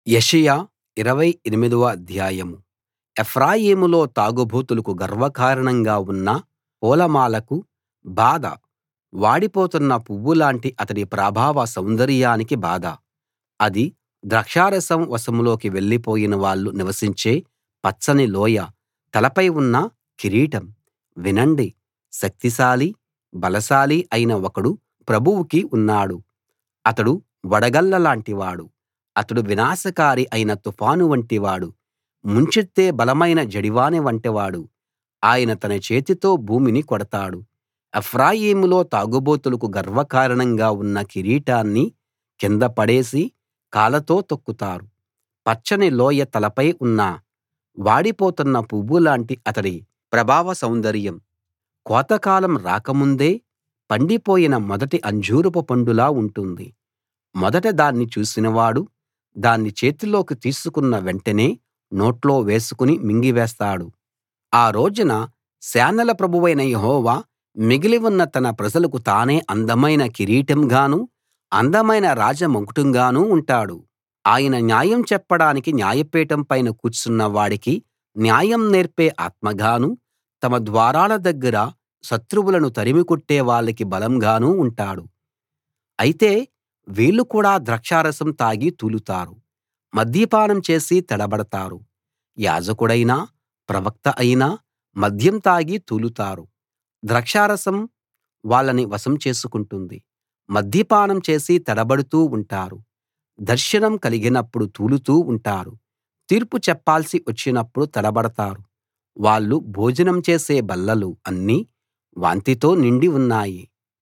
యెషయా ఇరవై ఎనిమిదవ అధ్యాయం ఎఫ్రాయిములో తాగుబోతులకు గర్వకారణంగా ఉన్న పూలమాలకు బాధ వాడిపోతున్న పువ్వులాంటి అతడి ప్రాభవ సౌందర్యానికి బాధ అది ద్రాక్షారసం వశంలోకి వెళ్ళిపోయిన వాళ్ళు నివసించే పచ్చని లోయ తలపై ఉన్న కిరీటం వినండి శక్తిశాలి బలశాలి అయిన ఒకడు ప్రభువుకి ఉన్నాడు అతడు వడగళ్ళ లాంటివాడు అతడు వినాశకారి అయిన తుఫాను వంటివాడు ముంచెత్తే బలమైన జడివాన వంటివాడు ఆయన తన చేతితో భూమిని కొడతాడు ఎఫ్రాయిములో తాగుబోతులకు గర్వకారణంగా ఉన్న కిరీటాన్ని కింద పడేసి కాళ్ళతో తొక్కుతారు పచ్చని లోయ తలపై ఉన్న వాడిపోతున్న పువ్వులాంటి అతడి ప్రాభవ సౌందర్యం కోతకాలం రాకముందే పండిపోయిన మొదటి అంజూరపు పండులా ఉంటుంది మొదట దాన్ని చూసినవాడు దాన్ని చేతిలోకి తీసుకున్న వెంటనే నోట్లో వేసుకుని మింగివేస్తాడు ఆ రోజున సేనల ప్రభువైన యెహోవా మిగిలి ఉన్న తన ప్రజలకు తానే అందమైన కిరీటంగానూ అందమైన రాజమకుటంగానూ ఉంటాడు ఆయన న్యాయం చెప్పడానికి న్యాయపీఠం పైన కూర్చున్న వాడికి న్యాయం నేర్పే ఆత్మగానూ తమ ద్వారాల దగ్గర శత్రువులను తరిమికొట్టే వాళ్ళకి బలంగానూ ఉంటాడు అయితే వీళ్ళు కూడా ద్రాక్షారసం తాగి తూలుతారు మద్యపానం చేసి తడబడతారు యాజకుడైనా ప్రవక్త అయినా మద్యం తాగి తూలుతారు ద్రాక్షారసం వాళ్ళని వశం చేసుకుంటుంది మద్యపానం చేసి తడబడుతూ ఉంటారు దర్శనం కలిగినప్పుడు తూలుతూ ఉంటారు తీర్పు చెప్పాల్సి వచ్చినప్పుడు తడబడతారు వాళ్ళు భోజనం చేసే బల్లలు అన్నీ వాంతితో నిండి ఉన్నాయి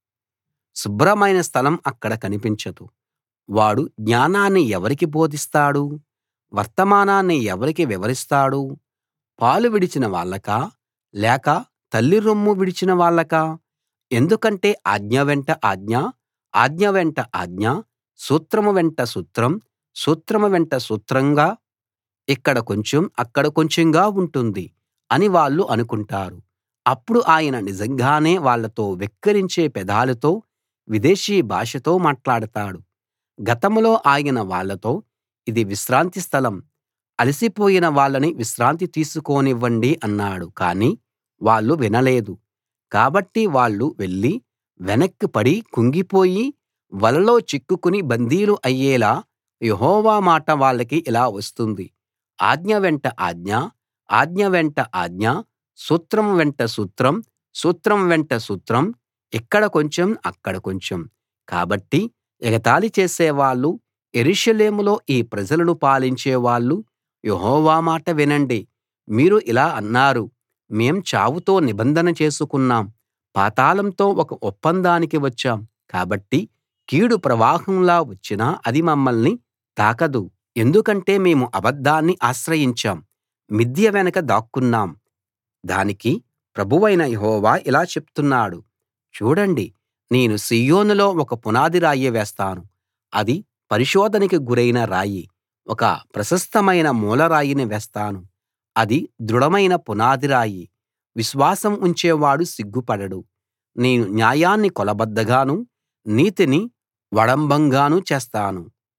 శుభ్రమైన స్థలం అక్కడ కనిపించదు వాడు జ్ఞానాన్ని ఎవరికి బోధిస్తాడు వర్తమానాన్ని ఎవరికి వివరిస్తాడు పాలు విడిచిన వాళ్ళకా లేక తల్లి రొమ్ము విడిచిన వాళ్ళకా ఎందుకంటే ఆజ్ఞ వెంట ఆజ్ఞ ఆజ్ఞ వెంట ఆజ్ఞ సూత్రం వెంట సూత్రం సూత్రం వెంట సూత్రంగా ఇక్కడ కొంచెం అక్కడ కొంచెంగా ఉంటుంది అని వాళ్ళు అనుకుంటారు అప్పుడు ఆయన నిజంగానే వాళ్ళతో వెక్కిరించే పెదాలతో విదేశీ భాషతో మాట్లాడతాడు గతంలో ఆయన వాళ్ళతో ఇది విశ్రాంతి స్థలం అలసిపోయిన వాళ్ళని విశ్రాంతి తీసుకోనివ్వండి అన్నాడు కానీ వాళ్ళు వినలేదు కాబట్టి వాళ్ళు వెళ్లి వెనక్కి పడి కుంగిపోయి వలలో చిక్కుకుని బందీలు అయ్యేలా యెహోవా మాట వాళ్ళకి ఇలా వస్తుంది ఆజ్ఞ వెంట ఆజ్ఞ ఆజ్ఞ వెంట ఆజ్ఞ సూత్రం వెంట సూత్రం సూత్రం వెంట సూత్రం ఇక్కడ కొంచెం అక్కడ కొంచెం కాబట్టి ఎగతాళి చేసేవాళ్ళు యెరూషలేములో ఈ ప్రజలను పాలించే వాళ్ళు యెహోవా మాట వినండి మీరు ఇలా అన్నారు మేం చావుతో నిబంధన చేసుకున్నాం పాతాళంతో ఒక ఒప్పందానికి వచ్చాం కాబట్టి కీడు ప్రవాహంలా వచ్చినా అది మమ్మల్ని తాకదు ఎందుకంటే మేము అబద్ధాన్ని ఆశ్రయించాం మిథ్య వెనక దాక్కున్నాం దానికి ప్రభువైన యెహోవా ఇలా చెప్తున్నాడు చూడండి నేను సీయోనులో ఒక పునాది రాయి వేస్తాను అది పరిశోధనకి గురైన రాయి ఒక ప్రశస్తమైన మూలరాయిని వేస్తాను అది దృఢమైన పునాది రాయి విశ్వాసం ఉంచేవాడు సిగ్గుపడడు నేను న్యాయాన్ని కొలబద్దగాను నీతిని ఒడంబంగాను చేస్తాను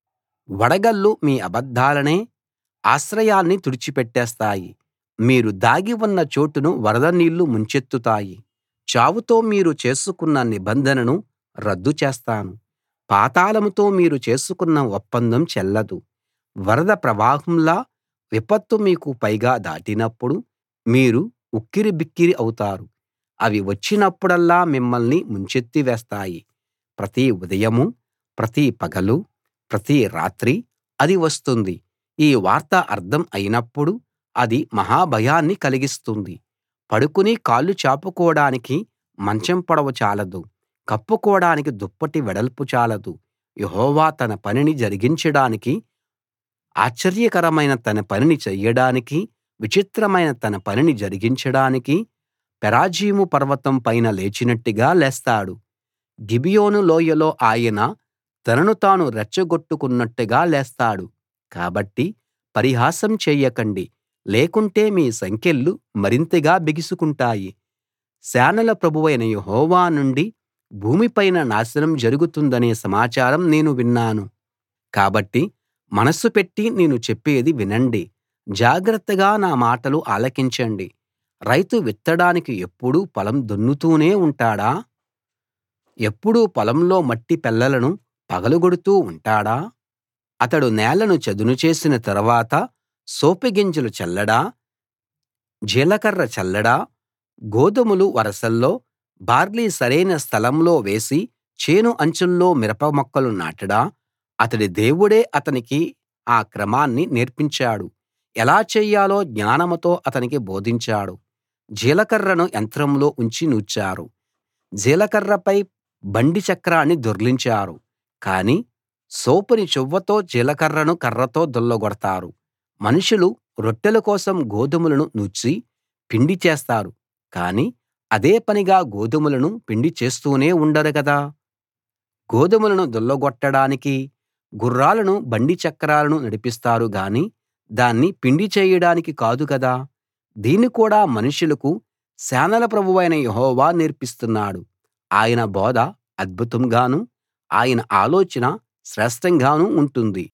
వడగళ్ళు మీ అబద్ధాలనే ఆశ్రయాన్ని తుడిచిపెట్టేస్తాయి మీరు దాగి ఉన్న చోటును వరద నీళ్లు ముంచెత్తుతాయి చావుతో మీరు చేసుకున్న నిబంధనను రద్దు చేస్తాను పాతాళంతో మీరు చేసుకున్న ఒప్పందం చెల్లదు వరద ప్రవాహంలా విపత్తు మీకు పైగా దాటినప్పుడు మీరు ఉక్కిరిబిక్కిరి అవుతారు అవి వచ్చినప్పుడల్లా మిమ్మల్ని ముంచెత్తి వేస్తాయి ప్రతి ఉదయమూ ప్రతి పగలూ ప్రతి రాత్రీ అది వస్తుంది ఈ వార్త అర్థం అయినప్పుడు అది మహా భయాన్ని కలిగిస్తుంది పడుకుని కాళ్ళు చాపుకోడానికి మంచం పొడవు చాలదు కప్పుకోడానికి దుప్పటి వెడల్పు చాలదు యెహోవా తన పనిని జరిగించడానికి ఆశ్చర్యకరమైన తన పనిని చెయ్యడానికి విచిత్రమైన తన పనిని జరిగించడానికి పెరాజీము పర్వతం పైన లేచినట్టుగా లేస్తాడు గిబియోను లోయలో ఆయన తనను తాను రెచ్చగొట్టుకున్నట్టుగా లేస్తాడు కాబట్టి పరిహాసం చెయ్యకండి లేకుంటే మీ సంకెళ్ళు మరింతగా బిగుసుకుంటాయి సేనల ప్రభువైన యెహోవా నుండి భూమిపైన నాశనం జరుగుతుందనే సమాచారం నేను విన్నాను కాబట్టి మనస్సు పెట్టి నేను చెప్పేది వినండి జాగ్రత్తగా నా మాటలు ఆలకించండి రైతు విత్తడానికి ఎప్పుడూ పొలం దున్నుతూనే ఉంటాడా ఎప్పుడూ పొలంలో మట్టి పెళ్లలను పగలగొడుతూ ఉంటాడా అతడు నేలను చదును చేసిన తరవాత సోపుగింజలు చల్లడా జీలకర్ర చల్లడా గోధుమలు వరసల్లో బార్లీ సరైన స్థలంలో వేసి చేను అంచుల్లో మిరప మొక్కలు నాటడా అతడి దేవుడే అతనికి ఆ క్రమాన్ని నేర్పించాడు ఎలా చెయ్యాలో జ్ఞానంతో అతనికి బోధించాడు జీలకర్రను యంత్రంలో ఉంచి నూర్చారు జీలకర్రపై బండి చక్రాన్ని దొర్లించారు కానీ సోపుని చువ్వతో జీలకర్రను కర్రతో దుల్లగొడతారు మనుషులు రొట్టెల కోసం గోధుమలను నూర్చి పిండి చేస్తారు కానీ అదే పనిగా గోధుమలను పిండి చేస్తూనే ఉండరు గదా గోధుమలను దుల్లగొట్టడానికి గుర్రాలను బండి చక్రాలను నడిపిస్తారు గాని దాన్ని పిండి చేయడానికి కాదు కదా దీన్ని కూడా మనుషులకు సేనల ప్రభువైన యెహోవా నేర్పిస్తున్నాడు ఆయన బోధ అద్భుతంగానూ ఆయన ఆలోచన శ్రేష్ఠంగానూ ఉంటుంది